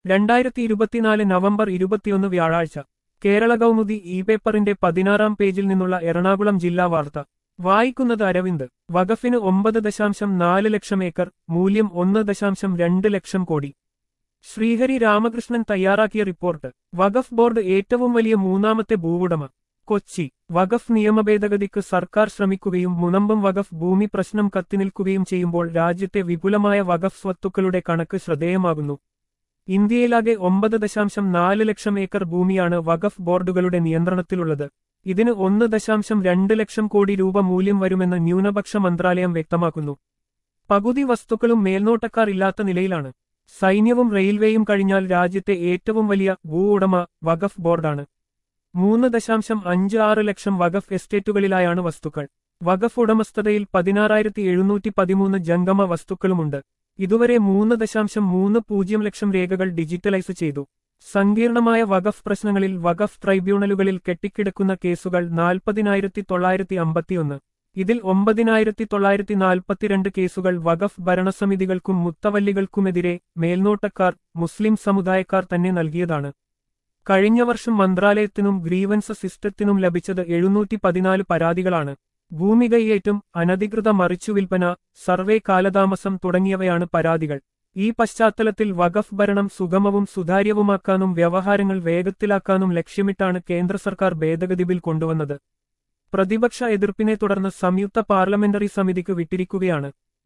രണ്ടായിരത്തി ഇരുപത്തിനാല് നവംബർ ഇരുപത്തിയൊന്ന് വ്യാഴാഴ്ച കേരള കൗമുദി ഇ പേപ്പറിന്റെ പതിനാറാം പേജിൽ നിന്നുള്ള എറണാകുളം ജില്ലാ വാർത്ത വായിക്കുന്നത് അരവിന്ദ് വഖഫിന് ഒമ്പത് ദശാംശം നാല് ലക്ഷം ഏക്കർ മൂല്യം ഒന്ന് ദശാംശം രണ്ട് ലക്ഷം കോടി ശ്രീഹരി രാമകൃഷ്ണൻ തയ്യാറാക്കിയ റിപ്പോർട്ട് വഖഫ് ബോർഡ് ഏറ്റവും വലിയ മൂന്നാമത്തെ ഭൂവുടമ കൊച്ചി വഖഫ് നിയമഭേദഗതിക്ക് സർക്കാർ ശ്രമിക്കുകയും മുനമ്പം വഖഫ് ഭൂമി പ്രശ്നം കത്തിനിൽക്കുകയും ചെയ്യുമ്പോൾ രാജ്യത്തെ വിപുലമായ വഖഫ് സ്വത്തുക്കളുടെ കണക്ക് ശ്രദ്ധേയമാകുന്നു ഇന്ത്യയിലാകെ ഒമ്പത് ദശാംശം നാല് ലക്ഷം ഏക്കർ ഭൂമിയാണ് വഖഫ് ബോർഡുകളുടെ നിയന്ത്രണത്തിലുള്ളത് ഇതിന് ഒന്ന് ദശാംശം രണ്ട് ലക്ഷം കോടി രൂപ മൂല്യം വരുമെന്ന് ന്യൂനപക്ഷ മന്ത്രാലയം വ്യക്തമാക്കുന്നു പകുതി വസ്തുക്കളും മേൽനോട്ടക്കാർ ഇല്ലാത്ത നിലയിലാണ് സൈന്യവും റെയിൽവേയും കഴിഞ്ഞാൽ രാജ്യത്തെ ഏറ്റവും വലിയ ഭൂ ഉടമ വഖഫ് ബോർഡാണ് മൂന്ന് ദശാംശം അഞ്ച് ആറ് ലക്ഷം വഖഫ് എസ്റ്റേറ്റുകളിലായാണ് വസ്തുക്കൾ വഖഫ് ഉടമസ്ഥതയിൽ പതിനാറായിരത്തി എഴുന്നൂറ്റി പതിമൂന്ന് ജംഗമ വസ്തുക്കളുമുണ്ട് ഇതുവരെ മൂന്ന് ദശാംശം മൂന്ന് പൂജ്യം ലക്ഷം രേഖകൾ ഡിജിറ്റലൈസ് ചെയ്തു സങ്കീർണമായ വഖഫ് പ്രശ്നങ്ങളിൽ വഖഫ് ട്രൈബ്യൂണലുകളിൽ കെട്ടിക്കിടക്കുന്ന കേസുകൾ നാൽപ്പതിനായിരത്തി തൊള്ളായിരത്തി അമ്പത്തിയൊന്ന് ഇതിൽ ഒമ്പതിനായിരത്തി തൊള്ളായിരത്തി നാൽപ്പത്തിരണ്ട് കേസുകൾ വഖഫ് ഭരണസമിതികൾക്കും മുത്തവല്ലികൾക്കുമെതിരെ മേൽനോട്ടക്കാർ മുസ്ലിം സമുദായക്കാർ തന്നെ നൽകിയതാണ് കഴിഞ്ഞ വർഷം മന്ത്രാലയത്തിനും ഗ്രീവൻസ് സിസ്റ്റത്തിനും ലഭിച്ചത് എഴുന്നൂറ്റി പതിനാല് പരാതികളാണ് ഭൂമി കൈയേറ്റം അനധികൃത മറിച്ചുവിൽപ്പന സർവേ കാലതാമസം തുടങ്ങിയവയാണ് പരാതികൾ ഈ പശ്ചാത്തലത്തിൽ വഖഫ് ഭരണം സുഗമവും സുതാര്യവുമാക്കാനും വ്യവഹാരങ്ങൾ വേഗത്തിലാക്കാനും ലക്ഷ്യമിട്ടാണ് കേന്ദ്ര സർക്കാർ ഭേദഗതി ബിൽ കൊണ്ടുവന്നത് പ്രതിപക്ഷ എതിർപ്പിനെ തുടർന്ന് സംയുക്ത പാർലമെന്ററി സമിതിക്ക് വിട്ടിരിക്കുകയാണ്